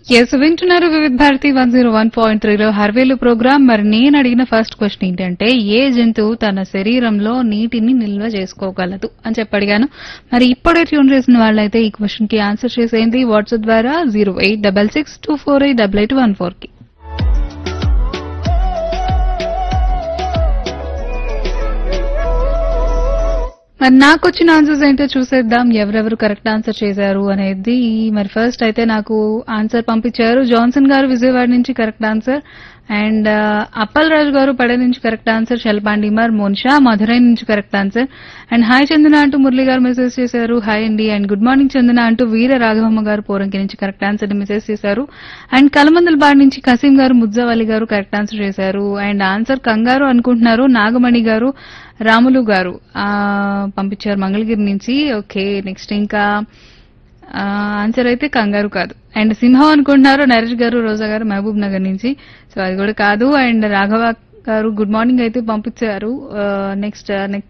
yes వింటున్నారు Vividh Bharati one zero one point త్రీలో హర్వేలు ప్రోగ్రామ్ మరి నేను అడిగిన ఫస్ట్ క్వశ్చన్ ఏంటంటే ఏ జంతువు తన శరీరంలో నీటిని నిల్వ చేసుకోగలదు అని చెప్పి అడిగాను మరి ఇప్పుడే ట్యూన్ చేసిన వాళ్ళైతే ఈ క్వశ్చన్ కి ఆన్సర్ చేసేయండి వాట్సాప్ ద్వారా zero eight double six two four eight double eight one four కి మరి నాకు వచ్చిన ఆన్సర్స్ ఏంటో చూసేద్దాం ఎవరెవరు కరెక్ట్ ఆన్సర్ చేశారు అనేది మరి ఫస్ట్ అయితే నాకు ఆన్సర్ పంపించారు జాన్సన్ గారు విజయవాడ నుంచి correct answer and Appal Raju garu పడే నుంచి కరెక్ట్ ఆన్సర్ శల్పాండిమర్ మోన్షా మధురై నుంచి correct answer and hi Chandana అంటూ మురళి గారు మెసేజ్ చేశారు హాయ్ అండి అండ్ గుడ్ మార్నింగ్ చందన అంటూ వీర రాఘవమ్మ గారు పోరంకి నుంచి కరెక్ట్ ఆన్సర్ మెసేజ్ చేశారు అండ్ కలమందల బాడి నుంచి కసీం గారు ముజ్జావలి గారు కరెక్ట్ ఆన్సర్ చేశారు అండ్ ఆన్సర్ కంగారు అనుకుంటున్నారు నాగమణి గారు రాములు గారు ఆ, పంపించారు మంగళగిరి నుంచి ఓకే నెక్స్ట్ ఇంకా ఆ, ఆన్సర్ అయితే కంగారు కాదు అండ్ సింహం అనుకుంటున్నారు నరేష్ గారు రోజా గారు మహబూబ్ నగర్ నుంచి సో అది కూడా కాదు అండ్ రాఘవ గారు గుడ్ మార్నింగ్ అయితే పంపించారు నెక్స్ట్ నెక్స్ట్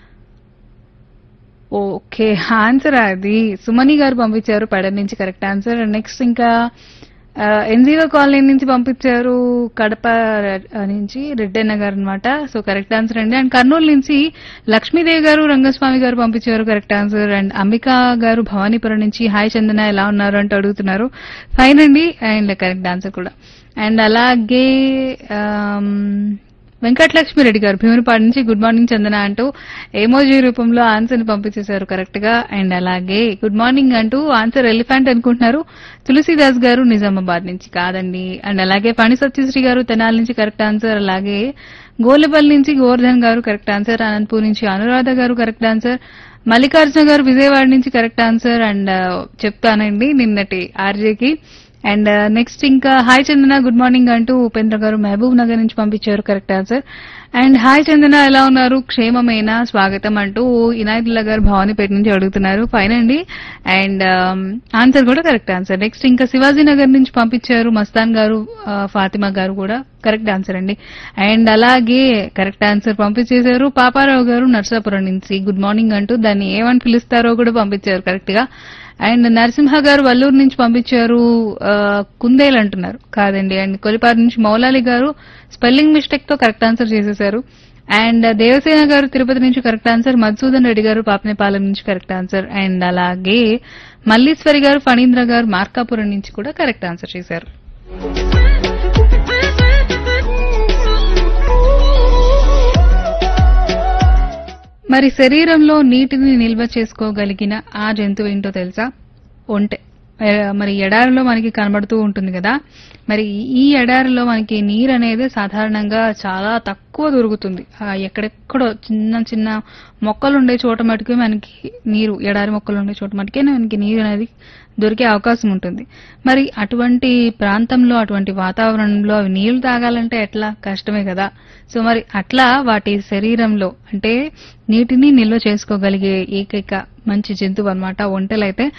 ఓకే ఆన్సర్ అది సుమని గారు పంపించారు పడ నుంచి కరెక్ట్ ఆన్సర్ నెక్స్ట్ ఇంకా ఎన్జీఓ కాలనీ నుంచి పంపించారు కడప ర- నుంచి రెడ్డన్న గారు అనమాట సో కరెక్ట్ ఆన్సర్ అండి అండ్ కర్నూలు నుంచి లక్ష్మీదేవి గారు రంగస్వామి గారు పంపించారు కరెక్ట్ ఆన్సర్ అండ్ అంబికా గారు భవానీపురం నుంచి హాయ్ చందన ఎలా ఉన్నారు అంటూ అడుగుతున్నారు ఫైన్ అండి అండ్ కరెక్ట్ ఆన్సర్ కూడా అండ్ అలాగే ఆమ్, వెంకటలక్ష్మి రెడ్డి గారు భీమునిపాడు నుంచి గుడ్ మార్నింగ్ చందన అంటూ ఏమోజీ రూపంలో ఆన్సర్ ని పంపించేశారు కరెక్ట్ గా అండ్ అలాగే గుడ్ మార్నింగ్ అంటూ ఆన్సర్ ఎలిఫెంట్ అనుకుంటున్నారు తులసిదాస్ గారు నిజామాబాద్ నుంచి కాదండి అండ్ అలాగే పని సత్యశ్రీ గారు తెనాలి నుంచి కరెక్ట్ ఆన్సర్ అలాగే గోలపల్లి నుంచి గోవర్ధన్ గారు కరెక్ట్ ఆన్సర్ అనంతపూర్ నుంచి అనురాధ గారు కరెక్ట్ ఆన్సర్ మల్లికార్జున గారు విజయవాడ నుంచి కరెక్ట్ ఆన్సర్ అండ్ చెప్తానండి నిన్నటి ఆర్జేకి అండ్ నెక్స్ట్ ఇంకా హాయ్ చందన గుడ్ మార్నింగ్ అంటూ ఉపేంద్ర గారు మహబూబ్ నగర్ నుంచి పంపించారు correct answer and hi Chandana ఎలా ఉన్నారు క్షేమమేనా స్వాగతం అంటూ ఇనాయతుల్లా గారు భవానీపేట నుంచి అడుగుతున్నారు ఫైన్ అండి అండ్ ఆన్సర్ కూడా కరెక్ట్ ఆన్సర్ నెక్స్ట్ ఇంకా శివాజీ నగర్ నుంచి పంపించారు మస్తాన్ గారు ఆ, ఫాతిమా గారు కూడా కరెక్ట్ ఆన్సర్ అండి అండ్ అలాగే కరెక్ట్ ఆన్సర్ పంపించేశారు పాపారావు గారు నర్సాపురం నుంచి గుడ్ మార్నింగ్ అంటూ దాన్ని ఏమని పిలుస్తారో కూడా పంపించారు కరెక్ట్ గా అండ్ నరసింహ గారు వల్లూరు నుంచి పంపించారు ఆ, కుందేలు అంటున్నారు కాదండి అండ్ కొలిపారు నుంచి మౌలాలి గారు స్పెల్లింగ్ మిస్టేక్ తో కరెక్ట్ ఆన్సర్ చేసేశారు అండ్ దేవసేన గారు తిరుపతి నుంచి కరెక్ట్ ఆన్సర్ మధుసూదన్ రెడ్డి గారు పాపనేపాలెం నుంచి కరెక్ట్ ఆన్సర్ అండ్ అలాగే మల్లీశ్వరి గారు ఫణీంద్ర గారు మార్కాపురం నుంచి కూడా కరెక్ట్ ఆన్సర్ చేశారు మరి శరీరంలో నీటిని నిల్వ చేసుకోగలిగిన ఆ జంతువు ఏంటో తెలుసా ఒంటె ఏ, మరి ఎడారిలో మనకి కనబడుతూ ఉంటుంది కదా మరి ఈ ఎడారిలో మనకి నీరు అనేది సాధారణంగా చాలా తక్కువ దొరుకుతుంది ఆ, ఎక్కడెక్కడో చిన్న చిన్న మొక్కలు ఉండే చోట మటుకే మనకి నీరు ఎడారి మొక్కలు ఉండే చోట మటుకే మనకి నీరు అనేది దొరికే అవకాశం ఉంటుంది మరి అటువంటి ప్రాంతంలో అటువంటి వాతావరణంలో అవి నీళ్లు తాగాలంటే ఎట్లా కష్టమే కదా సో మరి అట్లా వాటి శరీరంలో అంటే నీటిని నిల్వ చేసుకోగలిగే ఏకైక మంచి జంతువు అన్నమాట ఒంటెలైతే